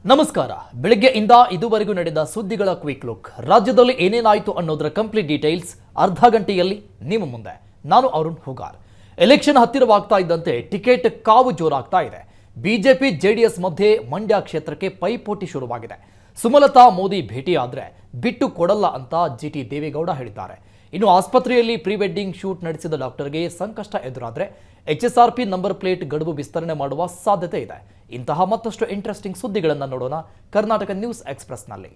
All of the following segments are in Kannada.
ನಮಸ್ಕಾರ ಬೆಳಗ್ಗೆಯಿಂದ ಇದುವರೆಗೂ ನಡೆದ ಸುದ್ದಿಗಳ ಕ್ವಿಕ್ ಲುಕ್ ರಾಜ್ಯದಲ್ಲಿ ಏನೇನಾಯಿತು ಅನ್ನೋದರ ಕಂಪ್ಲೀಟ್ ಡೀಟೇಲ್ಸ್ ಅರ್ಧ ಗಂಟೆಯಲ್ಲಿ ನಿಮ್ಮ ಮುಂದೆ ನಾನು ಅರುಣ್ ಹುಗಾರ್ ಎಲೆಕ್ಷನ್ ಹತ್ತಿರವಾಗ್ತಾ ಇದ್ದಂತೆ ಟಿಕೆಟ್ ಕಾವು ಜೋರಾಗ್ತಾ ಇದೆ ಬಿಜೆಪಿ ಜೆಡಿಎಸ್ ಮಧ್ಯೆ ಮಂಡ್ಯ ಕ್ಷೇತ್ರಕ್ಕೆ ಪೈಪೋಟಿ ಶುರುವಾಗಿದೆ ಸುಮಲತಾ ಮೋದಿ ಭೇಟಿಯಾದ್ರೆ ಬಿಟ್ಟು ಕೊಡಲ್ಲ ಅಂತ ಜಿಟಿ ದೇವೇಗೌಡ ಹೇಳಿದ್ದಾರೆ ಇನ್ನು ಆಸ್ಪತ್ರೆಯಲ್ಲಿ ಪ್ರೀ ವೆಡ್ಡಿಂಗ್ ಶೂಟ್ ನಡೆಸಿದ ಡಾಕ್ಟರ್ಗೆ ಸಂಕಷ್ಟ ಎದುರಾದ್ರೆ ಎಚ್ಎಸ್ಆರ್ಪಿ ನಂಬರ್ ಪ್ಲೇಟ್ ಗಡುವು ವಿಸ್ತರಣೆ ಮಾಡುವ ಸಾಧ್ಯತೆ ಇದೆ ಇಂತಹ ಮತ್ತಷ್ಟು ಇಂಟ್ರೆಸ್ಟಿಂಗ್ ಸುದ್ದಿಗಳನ್ನು ನೋಡೋಣ ಕರ್ನಾಟಕ ನ್ಯೂಸ್ ಎಕ್ಸ್ಪ್ರೆಸ್ನಲ್ಲಿ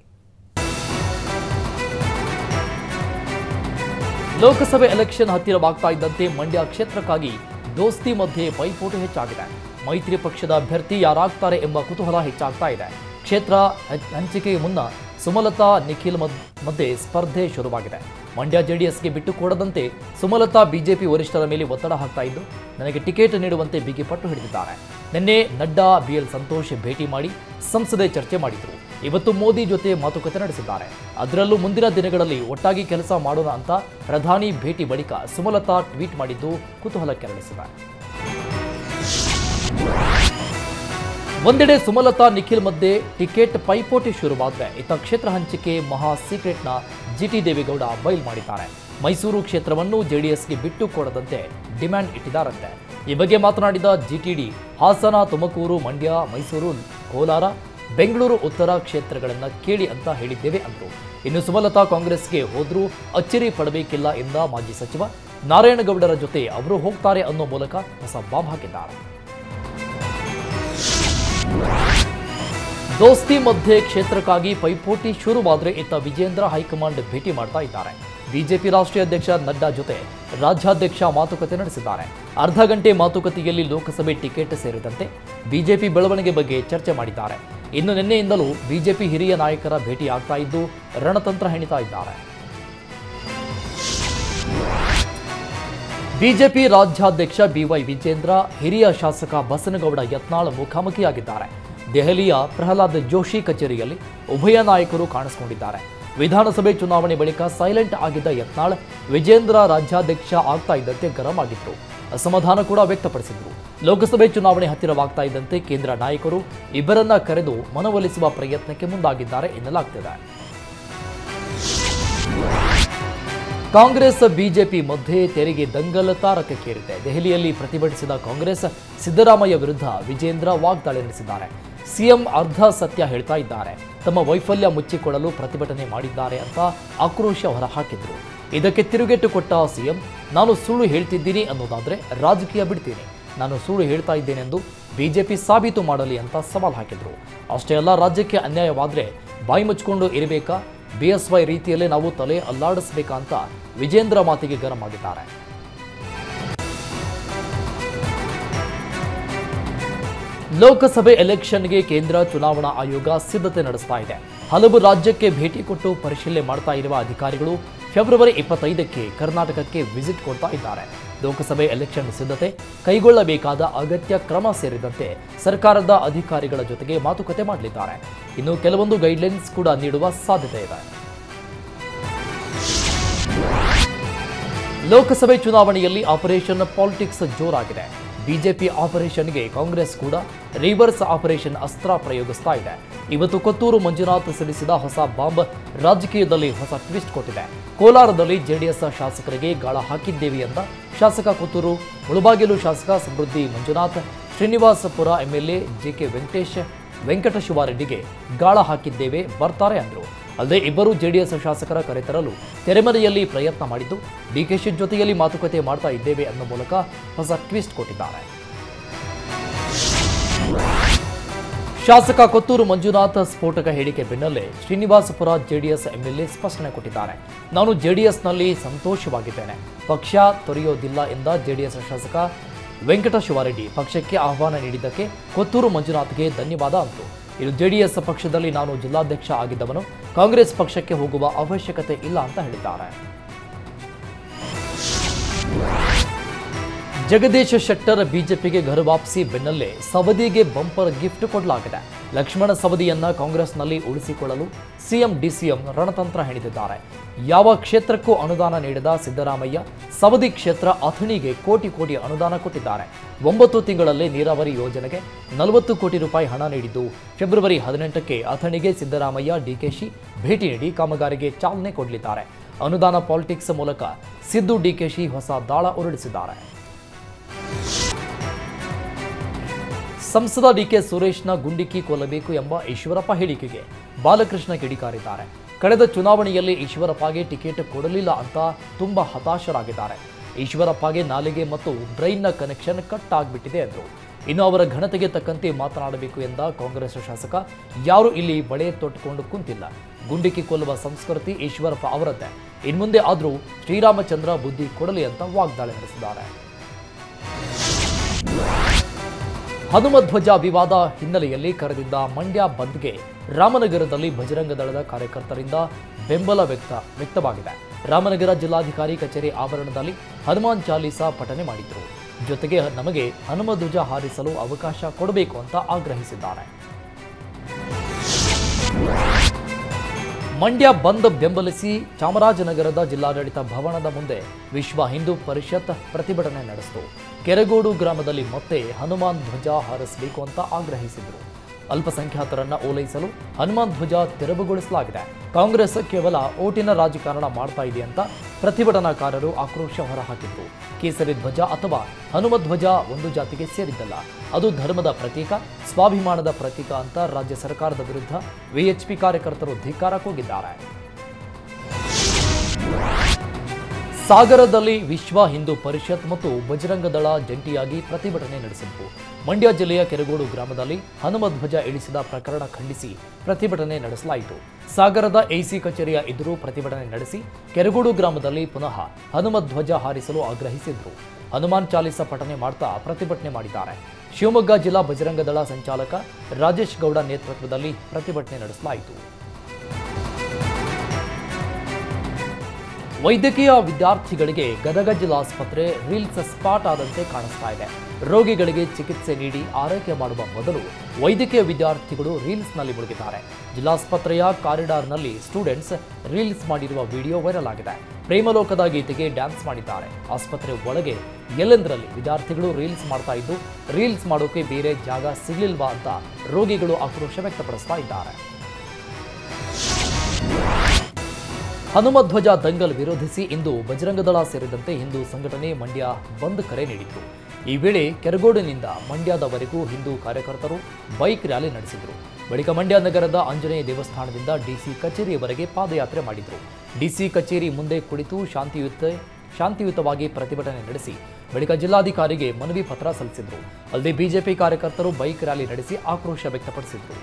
ಲೋಕಸಭೆ ಎಲೆಕ್ಷನ್ ಹತ್ತಿರವಾಗ್ತಾ ಇದ್ದಂತೆ ಮಂಡ್ಯ ಕ್ಷೇತ್ರಕ್ಕಾಗಿ ದೋಸ್ತಿ ಮಧ್ಯೆ ಪೈಪೋಟಿ ಹೆಚ್ಚಾಗಿದೆ ಮೈತ್ರಿ ಪಕ್ಷದ ಅಭ್ಯರ್ಥಿ ಯಾರಾಗ್ತಾರೆ ಎಂಬ ಕುತೂಹಲ ಹೆಚ್ಚಾಗ್ತಾ ಇದೆ ಕ್ಷೇತ್ರ ಹಂಚ್- ಹಂಚಿಕೆಗೆ ಮುನ್ನ ಸುಮಲತಾ ನಿಖಿಲ್ ಮದ್- ಮಧ್ಯೆ ಸ್ಪರ್ಧೆ ಶುರುವಾಗಿದೆ ಮಂಡ್ಯ ಜೆಡಿಎಸ್ಗೆ ಬಿಟ್ಟು ಕೊಡದಂತೆ ಸುಮಲತಾ ಬಿಜೆಪಿ ವರಿಷ್ಠರ ಮೇಲೆ ಒತ್ತಡ ಹಾಕ್ತಾ ಇದ್ದು ನನಗೆ ಟಿಕೆಟ್ ನೀಡುವಂತೆ ಬಿಗಿ ಪಟ್ಟು ಹಿಡಿದಿದ್ದಾರೆ ನಿನ್ನೆ ನಡ್ಡಾ ಬಿಎಲ್ ಸಂತೋಷ್ ಭೇಟಿ ಮಾಡಿ ಸಂಸದೆ ಚರ್ಚೆ ಮಾಡಿದರು ಇವತ್ತು ಮೋದಿ ಜೊತೆ ಮಾತುಕತೆ ನಡೆಸಿದ್ದಾರೆ ಅದರಲ್ಲೂ ಮುಂದಿನ ದಿನಗಳಲ್ಲಿ ಒಟ್ಟಾಗಿ ಕೆಲಸ ಮಾಡೋಣ ಅಂತ ಪ್ರಧಾನಿ ಭೇಟಿ ಬಳಿಕ ಸುಮಲತಾ ಟ್ವೀಟ್ ಮಾಡಿದ್ದು ಕುತೂಹಲ ಕೆರಳಿಸಿದೆ ಒಂದೆಡೆ ಸುಮಲತಾ ನಿಖಿಲ್ ಮಧ್ಯೆ ಟಿಕೆಟ್ ಪೈಪೋಟಿ ಶುರುವಾದ್ರೆ ಇತ್ತ ಕ್ಷೇತ್ರ ಹಂಚಿಕೆ ಮಹಾ ಸೀಕ್ರೆಟ್ನ ಜಿಟಿ ದೇವೇಗೌಡ ಬಯಲ್ ಮಾಡಿದ್ದಾರೆ ಮೈಸೂರು ಕ್ಷೇತ್ರವನ್ನು ಜೆಡಿಎಸ್ಗೆ ಬಿಟ್ಟು ಕೊಡದಂತೆ ಡಿಮ್ಯಾಂಡ್ ಇಟ್ಟಿದ್ದಾರಂತೆ ಈ ಬಗ್ಗೆ ಮಾತನಾಡಿದ ಜಿಟಿಡಿ ಹಾಸನ ತುಮಕೂರು ಮಂಡ್ಯ ಮೈಸೂರು ಕೋಲಾರ ಬೆಂಗಳೂರು ಉತ್ತರ ಕ್ಷೇತ್ರಗಳನ್ನ ಕೇಳಿ ಅಂತ ಹೇಳಿದ್ದೇವೆ ಅಂದರು ಇನ್ನು ಸುಮಲತಾ ಕಾಂಗ್ರೆಸ್ಗೆ ಹೋದ್ರೂ ಅಚ್ಚರಿ ಪಡಬೇಕಿಲ್ಲ ಎಂದ ಮಾಜಿ ಸಚಿವ ನಾರಾಯಣಗೌಡರ ಜೊತೆ ಅವರು ಹೋಗ್ತಾರೆ ಅನ್ನೋ ಮೂಲಕ ಹೊಸ ಬಾಂಬ್ ಹಾಕಿದ್ದಾರೆ ದೋಸ್ತಿ ಮಧ್ಯೆ ಕ್ಷೇತ್ರಕ್ಕಾಗಿ ಪೈಪೋಟಿ ಶುರುವಾದ್ರೆ ಇತ್ತ ವಿಜೇಂದ್ರ ಹೈಕಮಾಂಡ್ ಭೇಟಿ ಮಾಡ್ತಾ ಇದ್ದಾರೆ ಬಿಜೆಪಿ ರಾಷ್ಟ್ರೀಯ ಅಧ್ಯಕ್ಷ ನಡ್ಡಾ ಜೊತೆ ರಾಜ್ಯಾಧ್ಯಕ್ಷ ಮಾತುಕತೆ ನಡೆಸಿದ್ದಾರೆ ಅರ್ಧ ಗಂಟೆ ಮಾತುಕತೆಯಲ್ಲಿ ಲೋಕಸಭೆ ಟಿಕೆಟ್ ಸೇರಿದಂತೆ ಬಿಜೆಪಿ ಬೆಳವಣಿಗೆ ಬಗ್ಗೆ ಚರ್ಚೆ ಮಾಡಿದ್ದಾರೆ ಇನ್ನು ನಿನ್ನೆಯಿಂದಲೂ ಬಿಜೆಪಿ ಹಿರಿಯ ನಾಯಕರ ಭೇಟಿ ಆಗ್ತಾ ಇದ್ದು ರಣತಂತ್ರ ಹೆಣಿತಾ ಇದ್ದಾರೆ ಬಿಜೆಪಿ ರಾಜ್ಯಾಧ್ಯಕ್ಷ ಬಿವೈ ವಿಜೇಂದ್ರ ಹಿರಿಯ ಶಾಸಕ ಬಸನಗೌಡ ಯತ್ನಾಳ್ ಮುಖಾಮುಖಿಯಾಗಿದ್ದಾರೆ ದೆಹಲಿಯ ಪ್ರಹ್ಲಾದ್ ಜೋಶಿ ಕಚೇರಿಯಲ್ಲಿ ಉಭಯ ನಾಯಕರು ಕಾಣಿಸಿಕೊಂಡಿದ್ದಾರೆ ವಿಧಾನಸಭೆ ಚುನಾವಣೆ ಬಳಿಕ ಸೈಲೆಂಟ್ ಆಗಿದ್ದ ಯತ್ನಾಳ್ ವಿಜೇಂದ್ರ ರಾಜ್ಯಾಧ್ಯಕ್ಷ ಆಗ್ತಾ ಇದ್ದಂತೆ ಗರಂ ಆಗಿದ್ರು ಅಸಮಾಧಾನ ಕೂಡ ವ್ಯಕ್ತಪಡಿಸಿದ್ರು ಲೋಕಸಭೆ ಚುನಾವಣೆ ಹತ್ತಿರವಾಗ್ತಾ ಇದ್ದಂತೆ ಕೇಂದ್ರ ನಾಯಕರು ಇಬ್ಬರನ್ನ ಕರೆದು ಮನವೊಲಿಸುವ ಪ್ರಯತ್ನಕ್ಕೆ ಮುಂದಾಗಿದ್ದಾರೆ ಎನ್ನಲಾಗ್ತಿದೆ ಕಾಂಗ್ರೆಸ್ ಬಿಜೆಪಿ ಮಧ್ಯೆ ತೆರಿಗೆ ದಂಗಲ್ ತಾರಕಕ್ಕೇರಿದೆ ದೆಹಲಿಯಲ್ಲಿ ಪ್ರತಿಭಟಿಸಿದ ಕಾಂಗ್ರೆಸ್ ಸಿದ್ದರಾಮಯ್ಯ ವಿರುದ್ಧ ವಿಜೇಂದ್ರ ವಾಗ್ದಾಳಿ ನಡೆಸಿದ್ದಾರೆ ಸಿಎಂ ಅರ್ಧ ಸತ್ಯ ಹೇಳ್ತಾ ಇದ್ದಾರೆ ತಮ್ಮ ವೈಫಲ್ಯ ಮುಚ್ಚಿಕೊಳ್ಳಲು ಪ್ರತಿಭಟನೆ ಮಾಡಿದ್ದಾರೆ ಅಂತ ಆಕ್ರೋಶ ಹೊರಹಾಕಿದ್ರು ಇದಕ್ಕೆ ತಿರುಗೇಟು ಕೊಟ್ಟ ಸಿಎಂ ನಾನು ಸುಳ್ಳು ಹೇಳ್ತಿದ್ದೀನಿ ಅನ್ನೋದಾದ್ರೆ ರಾಜಕೀಯ ಬಿಡ್ತೀನಿ ನಾನು ಸುಳ್ಳು ಹೇಳ್ತಾ ಇದ್ದೇನೆಂದು ಬಿಜೆಪಿ ಸಾಬೀತು ಮಾಡಲಿ ಅಂತ ಸವಾಲ್ ಹಾಕಿದ್ರು ಅಷ್ಟೇ ಅಲ್ಲ ರಾಜ್ಯಕ್ಕೆ ಅನ್ಯಾಯವಾದ್ರೆ ಬಾಯಿ ಮುಚ್ಕೊಂಡು ಇರಬೇಕಾ ಬಿಎಸ್ವೈ ರೀತಿಯಲ್ಲೇ ನಾವು ತಲೆ ಅಲ್ಲಾಡಿಸ್ಬೇಕಾ ಅಂತ ವಿಜೇಂದ್ರ ಮಾತಿಗೆ ಗರಂ ಆಗಿದ್ದಾರೆ ಲೋಕಸಭೆ ಎಲೆಕ್ಷನ್ಗೆ ಕೇಂದ್ರ ಚುನಾವಣಾ ಆಯೋಗ ಸಿದ್ಧತೆ ನಡೆಸ್ತಾ ಇದೆ ಹಲವು ರಾಜ್ಯಕ್ಕೆ ಭೇಟಿ ಕೊಟ್ಟು ಪರಿಶೀಲನೆ ಮಾಡ್ತಾ ಇರುವ ಅಧಿಕಾರಿಗಳು ಫೆಬ್ರವರಿ ಇಪ್ಪತ್ತೈದಕ್ಕೆ ಕರ್ನಾಟಕಕ್ಕೆ ವಿಸಿಟ್ ಕೊಡ್ತಾ ಇದ್ದಾರೆ ಲೋಕಸಭೆ ಎಲೆಕ್ಷನ್ ಸಿದ್ಧತೆ ಕೈಗೊಳ್ಳಬೇಕಾದ ಅಗತ್ಯ ಕ್ರಮ ಸೇರಿದಂತೆ ಸರ್ಕಾರದ ಅಧಿಕಾರಿಗಳ ಜೊತೆಗೆ ಮಾತುಕತೆ ಮಾಡಲಿದ್ದಾರೆ ಇನ್ನು ಕೆಲವೊಂದು ಗೈಡ್ಲೈನ್ಸ್ ಕೂಡ ನೀಡುವ ಸಾಧ್ಯತೆ ಇದೆ ಲೋಕಸಭೆ ಚುನಾವಣೆಯಲ್ಲಿ ಆಪರೇಷನ್ ಪಾಲಿಟಿಕ್ಸ್ ಜೋರಾಗಿದೆ ಬಿಜೆಪಿ ಆಪರೇಷನ್ಗೆ ಕಾಂಗ್ರೆಸ್ ಕೂಡ ರಿವರ್ಸ್ ಆಪರೇಷನ್ ಅಸ್ತ್ರ ಪ್ರಯೋಗಿಸ್ತಾ ಇದೆ ಇವತ್ತು ಕೊತ್ತೂರು ಮಂಜುನಾಥ್ ಸಿಡಿಸಿದ ಹೊಸ ಬಾಂಬ್ ರಾಜಕೀಯದಲ್ಲಿ ಹೊಸ ಟ್ವಿಸ್ಟ್ ಕೊಟ್ಟಿದೆ ಕೋಲಾರದಲ್ಲಿ ಜೆಡಿಎಸ್ ಶಾಸಕರಿಗೆ ಗಾಳ ಹಾಕಿದ್ದೇವೆ ಎಂದ ಶಾಸಕ ಕೊತ್ತೂರು ಮುಳುಬಾಗಿಲು ಶಾಸಕ ಸಮೃದ್ಧಿ ಮಂಜುನಾಥ್ ಶ್ರೀನಿವಾಸಪುರ ಎಂಎಲ್ಎ ಜೆಕೆ ವೆಂಕಟೇಶ್ ವೆಂಕಟಶಿವಾರೆಡ್ಡಿಗೆ ಗಾಳ ಹಾಕಿದ್ದೇವೆ ಬರ್ತಾರೆ ಅಂದರು ಅಲ್ಲದೆ ಇಬ್ಬರು ಜೆಡಿಎಸ್ ಶಾಸಕರ ಕರೆತರಲು ತೆರೆಮರೆಯಲ್ಲಿ ಪ್ರಯತ್ನ ಮಾಡಿದ್ದು ಡಿಕೆಶಿ ಜೊತೆಯಲ್ಲಿ ಮಾತುಕತೆ ಮಾಡ್ತಾ ಇದ್ದೇವೆ ಅನ್ನೋ ಮೂಲಕ ಹೊಸ ಟ್ವಿಸ್ಟ್ ಕೊಟ್ಟಿದ್ದಾರೆ ಶಾಸಕ ಕೊತ್ತೂರು ಮಂಜುನಾಥ್ ಸ್ಫೋಟಕ ಹೇಳಿಕೆ ಬೆನ್ನಲ್ಲೇ ಶ್ರೀನಿವಾಸಪುರ ಜೆಡಿಎಸ್ ಎಂಎಲ್ಎ ಸ್ಪಷ್ಟನೆ ಕೊಟ್ಟಿದ್ದಾರೆ ನಾನು ಜೆಡಿಎಸ್ನಲ್ಲಿ ಸಂತೋಷವಾಗಿದ್ದೇನೆ ಪಕ್ಷ ತೊರೆಯೋದಿಲ್ಲ ಎಂದ ಜೆಡಿಎಸ್ ಶಾಸಕ ವೆಂಕಟ ಶಿವಾರೆಡ್ಡಿ ಪಕ್ಷಕ್ಕೆ ಆಹ್ವಾನ ನೀಡಿದ್ದಕ್ಕೆ ಕೊತ್ತೂರು ಮಂಜುನಾಥ್ಗೆ ಧನ್ಯವಾದ ಅಂತು ಇದು ಜೆಡಿಎಸ್ ಪಕ್ಷದಲ್ಲಿ ನಾನು ಜಿಲ್ಲಾಧ್ಯಕ್ಷ ಆಗಿದ್ದವನು ಕಾಂಗ್ರೆಸ್ ಪಕ್ಷಕ್ಕೆ ಹೋಗುವ ಅವಶ್ಯಕತೆ ಇಲ್ಲ ಅಂತ ಹೇಳಿದ್ದಾರೆ ಜಗದೀಶ್ ಶೆಟ್ಟರ್ ಬಿಜೆಪಿಗೆ ಘರ ವಾಪಸಿ ಬೆನ್ನಲ್ಲೇ ಸವದಿಗೆ ಬಂಪರ್ ಗಿಫ್ಟ್ ಕೊಡಲಾಗಿದೆ ಲಕ್ಷ್ಮಣ ಸವದಿಯನ್ನ ಕಾಂಗ್ರೆಸ್ನಲ್ಲಿ ಉಳಿಸಿಕೊಳ್ಳಲು ಸಿಎಂ ಡಿಸಿಎಂ ರಣತಂತ್ರ ಹೆಣೆದಿದ್ದಾರೆ ಯಾವ ಕ್ಷೇತ್ರಕ್ಕೂ ಅನುದಾನ ನೀಡದ ಸಿದ್ದರಾಮಯ್ಯ ಸವದಿ ಕ್ಷೇತ್ರ ಅಥಣಿಗೆ ಕೋಟಿ ಕೋಟಿ ಅನುದಾನ ಕೊಟ್ಟಿದ್ದಾರೆ ಒಂಬತ್ತು ತಿಂಗಳಲ್ಲಿ ನೀರಾವರಿ ಯೋಜನೆಗೆ ನಲವತ್ತು ಕೋಟಿ ರೂಪಾಯಿ ಹಣ ನೀಡಿದ್ದು ಫೆಬ್ರವರಿ ಹದಿನೆಂಟಕ್ಕೆ ಅಥಣಿಗೆ ಸಿದ್ದರಾಮಯ್ಯ ಡಿಕೆಶಿ ಭೇಟಿ ನೀಡಿ ಕಾಮಗಾರಿಗೆ ಚಾಲನೆ ಕೊಡಲಿದ್ದಾರೆ ಅನುದಾನ ಪಾಲಿಟಿಕ್ಸ್ ಮೂಲಕ ಸಿದ್ದು ಡಿಕೆಶಿ ಹೊಸ ದಾಳ ಉರುಳಿಸಿದ್ದಾರೆ ಸಂಸದ ಡಿಕೆ ಸುರೇಶ್ನ ಗುಂಡಿಕ್ಕಿ ಕೊಲ್ಲಬೇಕು ಎಂಬ ಈಶ್ವರಪ್ಪ ಹೇಳಿಕೆಗೆ ಬಾಲಕೃಷ್ಣ ಕಿಡಿಕಾರಿದ್ದಾರೆ ಕಳೆದ ಚುನಾವಣೆಯಲ್ಲಿ ಈಶ್ವರಪ್ಪಗೆ ಟಿಕೆಟ್ ಕೊಡಲಿಲ್ಲ ಅಂತ ತುಂಬಾ ಹತಾಶರಾಗಿದ್ದಾರೆ ಈಶ್ವರಪ್ಪಗೆ ನಾಲಿಗೆ ಮತ್ತು ಬ್ರೈನ್ನ ಕನೆಕ್ಷನ್ ಕಟ್ ಆಗ್ಬಿಟ್ಟಿದೆ ಎಂದರು ಇನ್ನು ಅವರ ಘನತೆಗೆ ತಕ್ಕಂತೆ ಮಾತನಾಡಬೇಕು ಎಂದ ಕಾಂಗ್ರೆಸ್ ಶಾಸಕ ಯಾರು ಇಲ್ಲಿ ಬಳೆ ತೊಟ್ಟುಕೊಂಡು ಕುಂತಿಲ್ಲ ಗುಂಡಿಕ್ಕಿ ಕೊಲ್ಲುವ ಸಂಸ್ಕೃತಿ ಈಶ್ವರಪ್ಪ ಅವರದ್ದೇ ಇನ್ಮುಂದೆ ಆದರೂ ಶ್ರೀರಾಮಚಂದ್ರ ಬುದ್ಧಿ ಕೊಡಲಿ ಅಂತ ವಾಗ್ದಾಳಿ ನಡೆಸಿದ್ದಾರೆ ಹನುಮಧ್ವಜ ವಿವಾದ ಹಿನ್ನೆಲೆಯಲ್ಲಿ ಕರೆದಿದ್ದ ಮಂಡ್ಯ ಬಂದ್ಗೆ ರಾಮನಗರದಲ್ಲಿ ಬಜರಂಗ ದಳದ ಕಾರ್ಯಕರ್ತರಿಂದ ಬೆಂಬಲ ವ್ಯಕ್ತ ವ್ಯಕ್ತವಾಗಿದೆ ರಾಮನಗರ ಜಿಲ್ಲಾಧಿಕಾರಿ ಕಚೇರಿ ಆವರಣದಲ್ಲಿ ಹನುಮಾನ್ ಚಾಲೀಸಾ ಪಠನೆ ಮಾಡಿದ್ರು ಜೊತೆಗೆ ನಮಗೆ ಹನುಮಧ್ವಜ ಹಾರಿಸಲು ಅವಕಾಶ ಕೊಡಬೇಕು ಅಂತ ಆಗ್ರಹಿಸಿದ್ದಾರೆ ಮಂಡ್ಯ ಬಂದ್ ಬೆಂಬಲಿಸಿ ಚಾಮರಾಜನಗರದ ಜಿಲ್ಲಾಡಳಿತ ಭವನದ ಮುಂದೆ ವಿಶ್ವ ಹಿಂದೂ ಪರಿಷತ್ ಪ್ರತಿಭಟನೆ ನಡೆಸಿತು ಕೆರಗೋಡು ಗ್ರಾಮದಲ್ಲಿ ಮತ್ತೆ ಹನುಮಾನ್ ಧ್ವಜ ಹಾರಿಸಬೇಕು ಅಂತ ಆಗ್ರಹಿಸಿದರು ಅಲ್ಪಸಂಖ್ಯಾತರನ್ನ ಓಲೈಸಲು ಹನುಮಾನ್ ಧ್ವಜ ತೆರವುಗೊಳಿಸಲಾಗಿದೆ ಕಾಂಗ್ರೆಸ್ ಕೇವಲ ಓಟಿನ ರಾಜಕಾರಣ ಮಾಡ್ತಾ ಇದೆ ಅಂತ ಪ್ರತಿಭಟನಾಕಾರರು ಆಕ್ರೋಶ ಹೊರಹಾಕಿದ್ರು ಕೇಸರಿ ಧ್ವಜ ಅಥವಾ ಹನುಮ ಧ್ವಜ ಒಂದು ಜಾತಿಗೆ ಸೇರಿದ್ದಲ್ಲ ಅದು ಧರ್ಮದ ಪ್ರತೀಕ ಸ್ವಾಭಿಮಾನದ ಪ್ರತೀಕ ಅಂತ ರಾಜ್ಯ ಸರ್ಕಾರದ ವಿರುದ್ಧ ವಿಎಚ್ಪಿ ಕಾರ್ಯಕರ್ತರು ಧಿಕ್ಕಾರ ಕೂಗಿದ್ದಾರೆ ಸಾಗರದಲ್ಲಿ ವಿಶ್ವ ಹಿಂದೂ ಪರಿಷತ್ ಮತ್ತು ಬಜರಂಗ ದಳ ಜಂಟಿಯಾಗಿ ಪ್ರತಿಭಟನೆ ನಡೆಸಿತು ಮಂಡ್ಯ ಜಿಲ್ಲೆಯ ಕೆರಗೋಡು ಗ್ರಾಮದಲ್ಲಿ ಹನುಮ ಧ್ವಜ ಇಳಿಸಿದ ಪ್ರಕರಣ ಖಂಡಿಸಿ ಪ್ರತಿಭಟನೆ ನಡೆಸಲಾಯಿತು ಸಾಗರದ ಎಸಿ ಕಚೇರಿಯ ಎದುರು ಪ್ರತಿಭಟನೆ ನಡೆಸಿ ಕೆರಗೋಡು ಗ್ರಾಮದಲ್ಲಿ ಪುನಃ ಹನುಮ ಧ್ವಜ ಹಾರಿಸಲು ಆಗ್ರಹಿಸಿದ್ರು ಹನುಮಾನ್ ಚಾಲಿಸ ಪಠನೆ ಮಾಡ್ತಾ ಪ್ರತಿಭಟನೆ ಮಾಡಿದ್ದಾರೆ ಶಿವಮೊಗ್ಗ ಜಿಲ್ಲಾ ಬಜರಂಗ ದಳ ಸಂಚಾಲಕ ರಾಜೇಶ್ ಗೌಡ ನೇತೃತ್ವದಲ್ಲಿ ಪ್ರತಿಭಟನೆ ನಡೆಸಲಾಯಿತು ವೈದ್ಯಕೀಯ ವಿದ್ಯಾರ್ಥಿಗಳಿಗೆ ಗದಗ ಜಿಲ್ಲಾಸ್ಪತ್ರೆ ರೀಲ್ಸ್ ಸ್ಪಾಟ್ ಆದಂತೆ ಕಾಣಿಸ್ತಾ ಇದೆ ರೋಗಿಗಳಿಗೆ ಚಿಕಿತ್ಸೆ ನೀಡಿ ಆರೈಕೆ ಮಾಡುವ ಮೊದಲು ವೈದ್ಯಕೀಯ ವಿದ್ಯಾರ್ಥಿಗಳು ರೀಲ್ಸ್ನಲ್ಲಿ ಮುಳುಗಿದ್ದಾರೆ ಜಿಲ್ಲಾಸ್ಪತ್ರೆಯ ಕಾರಿಡಾರ್ನಲ್ಲಿ ಸ್ಟೂಡೆಂಟ್ಸ್ ರೀಲ್ಸ್ ಮಾಡಿರುವ ವಿಡಿಯೋ ವೈರಲ್ ಆಗಿದೆ ಪ್ರೇಮಲೋಕದ ಗೀತೆಗೆ ಡ್ಯಾನ್ಸ್ ಮಾಡಿದ್ದಾರೆ ಆಸ್ಪತ್ರೆ ಒಳಗೆ ಎಲ್ಲೆಂದರಲ್ಲಿ ವಿದ್ಯಾರ್ಥಿಗಳು ರೀಲ್ಸ್ ಮಾಡ್ತಾ ಇದ್ದು ರೀಲ್ಸ್ ಮಾಡೋಕೆ ಬೇರೆ ಜಾಗ ಸಿಗ್ಲಿಲ್ವಾ ಅಂತ ರೋಗಿಗಳು ಆಕ್ರೋಶ ವ್ಯಕ್ತಪಡಿಸ್ತಾ ಇದ್ದಾರೆ ಹನುಮಧ್ವಜ ದಂಗಲ್ ವಿರೋಧಿಸಿ ಇಂದು ಬಜರಂಗದಳ ಸೇರಿದಂತೆ ಹಿಂದೂ ಸಂಘಟನೆ ಮಂಡ್ಯ ಬಂದ್ ಕರೆ ನೀಡಿತ್ತು ಈ ವೇಳೆ ಕೆರಗೋಡಿನಿಂದ ಮಂಡ್ಯದವರೆಗೂ ಹಿಂದೂ ಕಾರ್ಯಕರ್ತರು ಬೈಕ್ ರ್ಯಾಲಿ ನಡೆಸಿದರು ಬಳಿಕ ಮಂಡ್ಯ ನಗರದ ಆಂಜನೇಯ ದೇವಸ್ಥಾನದಿಂದ ಡಿಸಿ ಕಚೇರಿಯವರೆಗೆ ಪಾದಯಾತ್ರೆ ಮಾಡಿದರು ಡಿಸಿ ಕಚೇರಿ ಮುಂದೆ ಕುಳಿತು ಶಾಂತಿಯುತ ಶಾಂತಿಯುತವಾಗಿ ಪ್ರತಿಭಟನೆ ನಡೆಸಿ ಬಳಿಕ ಜಿಲ್ಲಾಧಿಕಾರಿಗೆ ಮನವಿ ಪತ್ರ ಸಲ್ಲಿಸಿದರು ಅಲ್ಲದೆ ಬಿಜೆಪಿ ಕಾರ್ಯಕರ್ತರು ಬೈಕ್ ರ್ಯಾಲಿ ನಡೆಸಿ ಆಕ್ರೋಶ ವ್ಯಕ್ತಪಡಿಸಿದರು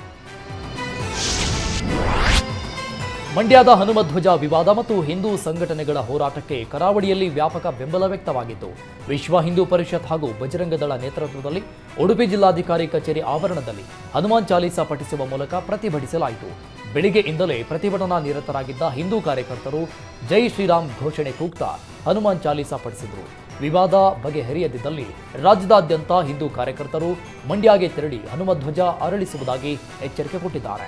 ಮಂಡ್ಯದ ಹನುಮಧ್ವಜ ವಿವಾದ ಮತ್ತು ಹಿಂದೂ ಸಂಘಟನೆಗಳ ಹೋರಾಟಕ್ಕೆ ಕರಾವಳಿಯಲ್ಲಿ ವ್ಯಾಪಕ ಬೆಂಬಲ ವ್ಯಕ್ತವಾಗಿತ್ತು ವಿಶ್ವ ಹಿಂದೂ ಪರಿಷತ್ ಹಾಗೂ ಬಜರಂಗ ದಳ ನೇತೃತ್ವದಲ್ಲಿ ಉಡುಪಿ ಜಿಲ್ಲಾಧಿಕಾರಿ ಕಚೇರಿ ಆವರಣದಲ್ಲಿ ಹನುಮಾನ್ ಚಾಲೀಸಾ ಪಠಿಸುವ ಮೂಲಕ ಪ್ರತಿಭಟಿಸಲಾಯಿತು ಬೆಳಿಗ್ಗೆಯಿಂದಲೇ ಪ್ರತಿಭಟನಾ ನಿರತರಾಗಿದ್ದ ಹಿಂದೂ ಕಾರ್ಯಕರ್ತರು ಜೈ ಶ್ರೀರಾಮ್ ಘೋಷಣೆ ಕೂಗ್ತಾ ಹನುಮಾನ್ ಚಾಲೀಸಾ ಪಠಿಸಿದರು ವಿವಾದ ಬಗೆಹರಿಯದಿದ್ದಲ್ಲಿ ರಾಜ್ಯದಾದ್ಯಂತ ಹಿಂದೂ ಕಾರ್ಯಕರ್ತರು ಮಂಡ್ಯಗೆ ತೆರಳಿ ಹನುಮಧ್ವಜ ಅರಳಿಸುವುದಾಗಿ ಎಚ್ಚರಿಕೆ ಕೊಟ್ಟಿದ್ದಾರೆ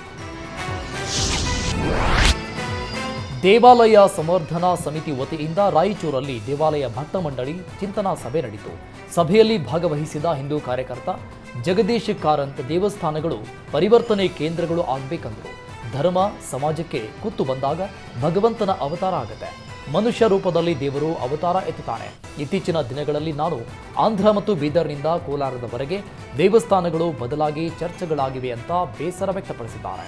ದೇವಾಲಯ ಸಂವರ್ಧನಾ ಸಮಿತಿ ವತಿಯಿಂದ ರಾಯಚೂರಲ್ಲಿ ದೇವಾಲಯ ಭಕ್ತ ಮಂಡಳಿ ಚಿಂತನಾ ಸಭೆ ನಡೆಯಿತು ಸಭೆಯಲ್ಲಿ ಭಾಗವಹಿಸಿದ ಹಿಂದೂ ಕಾರ್ಯಕರ್ತ ಜಗದೀಶ್ ಕಾರಂತ್ ದೇವಸ್ಥಾನಗಳು ಪರಿವರ್ತನೆ ಕೇಂದ್ರಗಳು ಆಗಬೇಕಂದ್ರು ಧರ್ಮ ಸಮಾಜಕ್ಕೆ ಕುತ್ತು ಬಂದಾಗ ಭಗವಂತನ ಅವತಾರ ಆಗುತ್ತೆ ಮನುಷ್ಯ ರೂಪದಲ್ಲಿ ದೇವರು ಅವತಾರ ಎತ್ತುತ್ತಾನೆ ಇತ್ತೀಚಿನ ದಿನಗಳಲ್ಲಿ ನಾನು ಆಂಧ್ರ ಮತ್ತು ಬೀದರ್ನಿಂದ ಕೋಲಾರದವರೆಗೆ ದೇವಸ್ಥಾನಗಳು ಬದಲಾಗಿ ಚರ್ಚೆಗಳಾಗಿವೆ ಅಂತ ಬೇಸರ ವ್ಯಕ್ತಪಡಿಸಿದ್ದಾರೆ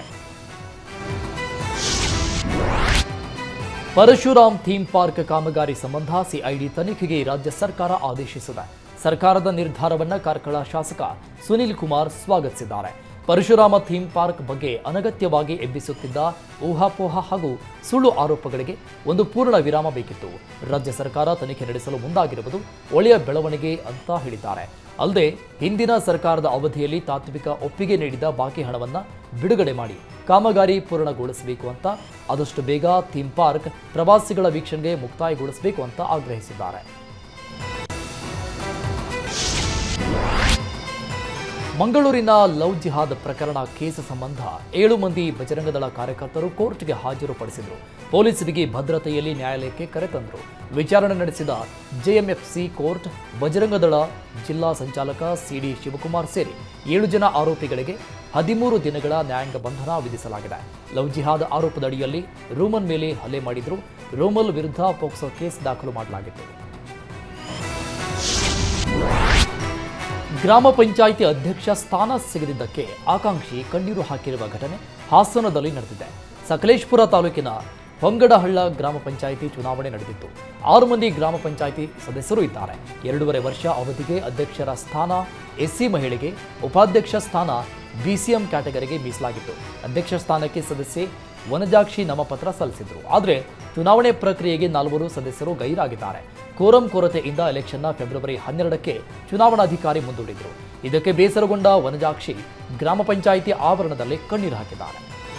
ಪರಶುರಾಮ್ ಥೀಮ್ ಪಾರ್ಕ್ ಕಾಮಗಾರಿ ಸಂಬಂಧ ಸಿಐಡಿ ತನಿಖೆಗೆ ರಾಜ್ಯ ಸರ್ಕಾರ ಆದೇಶಿಸಿದೆ ಸರ್ಕಾರದ ನಿರ್ಧಾರವನ್ನ ಕಾರ್ಕಳ ಶಾಸಕ ಸುನಿಲ್ ಕುಮಾರ್ ಸ್ವಾಗತಿಸಿದ್ದಾರೆ ಪರಶುರಾಮ ಥೀಮ್ ಪಾರ್ಕ್ ಬಗ್ಗೆ ಅನಗತ್ಯವಾಗಿ ಎಬ್ಬಿಸುತ್ತಿದ್ದ ಊಹಾಪೋಹ ಹಾಗೂ ಸುಳ್ಳು ಆರೋಪಗಳಿಗೆ ಒಂದು ಪೂರ್ಣ ವಿರಾಮ ಬೇಕಿತ್ತು ರಾಜ್ಯ ಸರ್ಕಾರ ತನಿಖೆ ನಡೆಸಲು ಮುಂದಾಗಿರುವುದು ಒಳ್ಳೆಯ ಬೆಳವಣಿಗೆ ಅಂತ ಹೇಳಿದ್ದಾರೆ ಅಲ್ಲದೆ ಹಿಂದಿನ ಸರ್ಕಾರದ ಅವಧಿಯಲ್ಲಿ ತಾತ್ವಿಕ ಒಪ್ಪಿಗೆ ನೀಡಿದ ಬಾಕಿ ಹಣವನ್ನ ಬಿಡುಗಡೆ ಮಾಡಿ ಕಾಮಗಾರಿ ಪೂರ್ಣಗೊಳಿಸಬೇಕು ಅಂತ ಆದಷ್ಟು ಬೇಗ ಥೀಮ್ ಪಾರ್ಕ್ ಪ್ರವಾಸಿಗಳ ವೀಕ್ಷಣೆಗೆ ಮುಕ್ತಾಯಗೊಳಿಸಬೇಕು ಅಂತ ಆಗ್ರಹಿಸಿದ್ದಾರೆ ಮಂಗಳೂರಿನ ಲವ್ ಜಿಹಾದ್ ಪ್ರಕರಣ ಕೇಸ್ ಸಂಬಂಧ ಏಳು ಮಂದಿ ಬಜರಂಗದಳ ಕಾರ್ಯಕರ್ತರು ಕೋರ್ಟ್ಗೆ ಹಾಜರುಪಡಿಸಿದರು ಪೊಲೀಸರಿಗೆ ಭದ್ರತೆಯಲ್ಲಿ ನ್ಯಾಯಾಲಯಕ್ಕೆ ಕರೆತಂದರು ವಿಚಾರಣೆ ನಡೆಸಿದ ಜೆಎಂಎಫ್ಸಿ ಕೋರ್ಟ್ ಬಜರಂಗದಳ ಜಿಲ್ಲಾ ಸಂಚಾಲಕ ಸಿಡಿ ಶಿವಕುಮಾರ್ ಸೇರಿ ಏಳು ಜನ ಆರೋಪಿಗಳಿಗೆ ಹದಿಮೂರು ದಿನಗಳ ನ್ಯಾಯಾಂಗ ಬಂಧನ ವಿಧಿಸಲಾಗಿದೆ ಲವ್ ಜಿಹಾದ್ ಆರೋಪದಡಿಯಲ್ಲಿ ರೂಮನ್ ಮೇಲೆ ಹಲ್ಲೆ ಮಾಡಿದ್ರು ರೂಮಲ್ ವಿರುದ್ಧ ಪೋಕ್ಸೋ ಕೇಸ್ ದಾಖಲು ಮಾಡಲಾಗಿತ್ತು ಗ್ರಾಮ ಪಂಚಾಯಿತಿ ಅಧ್ಯಕ್ಷ ಸ್ಥಾನ ಸಿಗದಿದ್ದಕ್ಕೆ ಆಕಾಂಕ್ಷಿ ಕಣ್ಣೀರು ಹಾಕಿರುವ ಘಟನೆ ಹಾಸನದಲ್ಲಿ ನಡೆದಿದೆ ಸಕಲೇಶ್ಪುರ ತಾಲೂಕಿನ ಹೊಂಗಡಹಳ್ಳ ಗ್ರಾಮ ಪಂಚಾಯಿತಿ ಚುನಾವಣೆ ನಡೆದಿತ್ತು ಆರು ಮಂದಿ ಗ್ರಾಮ ಪಂಚಾಯಿತಿ ಸದಸ್ಯರು ಇದ್ದಾರೆ ಎರಡೂವರೆ ವರ್ಷ ಅವಧಿಗೆ ಅಧ್ಯಕ್ಷರ ಸ್ಥಾನ ಎಸ್ಸಿ ಮಹಿಳೆಗೆ ಉಪಾಧ್ಯಕ್ಷ ಸ್ಥಾನ ಬಿಸಿಎಂ ಕ್ಯಾಟಗರಿಗೆ ಮೀಸಲಾಗಿತ್ತು ಅಧ್ಯಕ್ಷ ಸ್ಥಾನಕ್ಕೆ ಸದಸ್ಯೆ ವನಜಾಕ್ಷಿ ನಾಮಪತ್ರ ಸಲ್ಲಿಸಿದ್ರು ಆದರೆ ಚುನಾವಣೆ ಪ್ರಕ್ರಿಯೆಗೆ ನಾಲ್ವರು ಸದಸ್ಯರು ಗೈರಾಗಿದ್ದಾರೆ ಕೋರಂ ಕೊರತೆಯಿಂದ ಎಲೆಕ್ಷನ್ನ ಫೆಬ್ರವರಿ ಹನ್ನೆರಡಕ್ಕೆ ಚುನಾವಣಾಧಿಕಾರಿ ಮುಂದೂಡಿದ್ರು ಇದಕ್ಕೆ ಬೇಸರಗೊಂಡ ವನಜಾಕ್ಷಿ ಗ್ರಾಮ ಪಂಚಾಯಿತಿ ಆವರಣದಲ್ಲಿ ಕಣ್ಣೀರು ಹಾಕಿದ್ದಾರೆ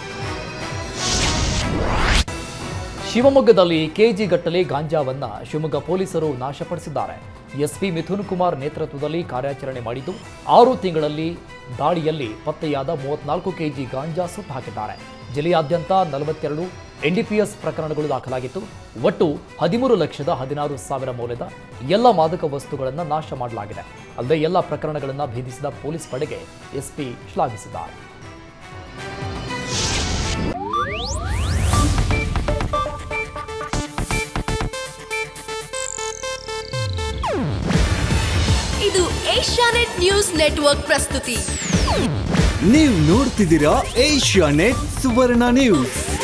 ಶಿವಮೊಗ್ಗದಲ್ಲಿ ಕೆಜಿ ಗಟ್ಟಲೆ ಗಾಂಜಾವನ್ನ ಶಿವಮೊಗ್ಗ ಪೊಲೀಸರು ನಾಶಪಡಿಸಿದ್ದಾರೆ ಎಸ್ಪಿ ಮಿಥುನ್ ಕುಮಾರ್ ನೇತೃತ್ವದಲ್ಲಿ ಕಾರ್ಯಾಚರಣೆ ಮಾಡಿದ್ದು ಆರು ತಿಂಗಳಲ್ಲಿ ದಾಳಿಯಲ್ಲಿ ಪತ್ತೆಯಾದ ಮೂವತ್ನಾಲ್ಕು ಕೆಜಿ ಗಾಂಜಾ ಸುಟ್ಟು ಹಾಕಿದ್ದಾರೆ ಜಿಲ್ಲೆಯಾದ್ಯಂತ ನಲವತ್ತೆರಡು ಎನ್ಡಿಪಿಎಸ್ ಪ್ರಕರಣಗಳು ದಾಖಲಾಗಿತ್ತು ಒಟ್ಟು ಹದಿಮೂರು ಲಕ್ಷದ ಹದಿನಾರು ಸಾವಿರ ಮೌಲ್ಯದ ಎಲ್ಲ ಮಾದಕ ವಸ್ತುಗಳನ್ನು ನಾಶ ಮಾಡಲಾಗಿದೆ ಅಲ್ಲದೆ ಎಲ್ಲ ಪ್ರಕರಣಗಳನ್ನು ಭೇದಿಸಿದ ಪೊಲೀಸ್ ಪಡೆಗೆ ಎಸ್ಪಿ ಶ್ಲಾಘಿಸಿದ್ದಾರೆ ಇದು ಏಷ್ಯಾನೆಟ್ ನ್ಯೂಸ್ ನೆಟ್ವರ್ಕ್ ಪ್ರಸ್ತುತಿ ನೀವು ನೋಡ್ತಿದ್ದೀರಾ ಏಷ್ಯಾ ನೆಟ್ ಸುವರ್ಣ ನ್ಯೂಸ್